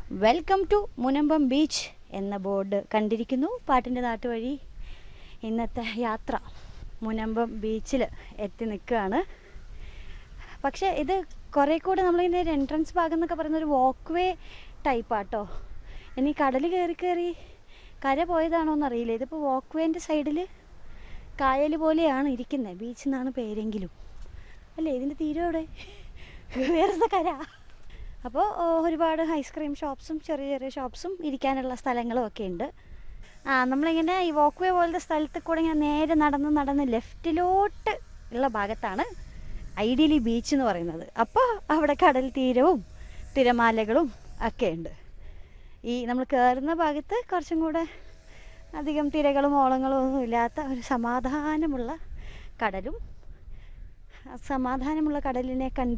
welcome to Munambam beach എന്ന board കണ്ടിരിക്കുന്നു പാട്ടിൻ്റെ നാട്ടുവഴി ഇന്നത്തെ യാത്ര മുനമ്പം ബീച്ചിൽ എത്തി നിൽക്കുകയാണ് പക്ഷേ ഇത് കുറേ കൂടെ നമ്മളിതിൻ്റെ ഒരു എൻട്രൻസ് ഭാഗം എന്നൊക്കെ പറയുന്ന ഒരു വാക്ക് വേ ടൈപ്പാട്ടോ ഇനി കടൽ കയറി കയറി കര പോയതാണോ എന്നറിയില്ല ഇതിപ്പോൾ വാക്ക് വേൻ്റെ സൈഡിൽ കായൽ പോലെയാണ് ഇരിക്കുന്നത് ബീച്ച് എന്നാണ് പേരെങ്കിലും അല്ലേ ഇതിൻ്റെ തീരം എവിടെ വേറെ കര അപ്പോൾ ഒരുപാട് ഐസ്ക്രീം ഷോപ്സും ചെറിയ ചെറിയ ഷോപ്സും ഇരിക്കാനുള്ള സ്ഥലങ്ങളും ഒക്കെ ഉണ്ട് ആ നമ്മളിങ്ങനെ ഈ വാക്ക് വേ പോലത്തെ സ്ഥലത്ത് കൂടെ ഇങ്ങനെ നേരെ നടന്ന് നടന്ന് ലെഫ്റ്റിലോട്ട് ഉള്ള ഭാഗത്താണ് ഐഡിയലി ബീച്ച് എന്ന് പറയുന്നത് അപ്പോൾ അവിടെ കടൽ തീരവും തിരമാലകളും ഒക്കെ ഉണ്ട് ഈ നമ്മൾ കയറുന്ന ഭാഗത്ത് കുറച്ചും കൂടെ അധികം തിരകളും ഓളങ്ങളും ഒന്നും ഇല്ലാത്ത ഒരു സമാധാനമുള്ള കടലും ആ സമാധാനമുള്ള കടലിനെ കണ്ട്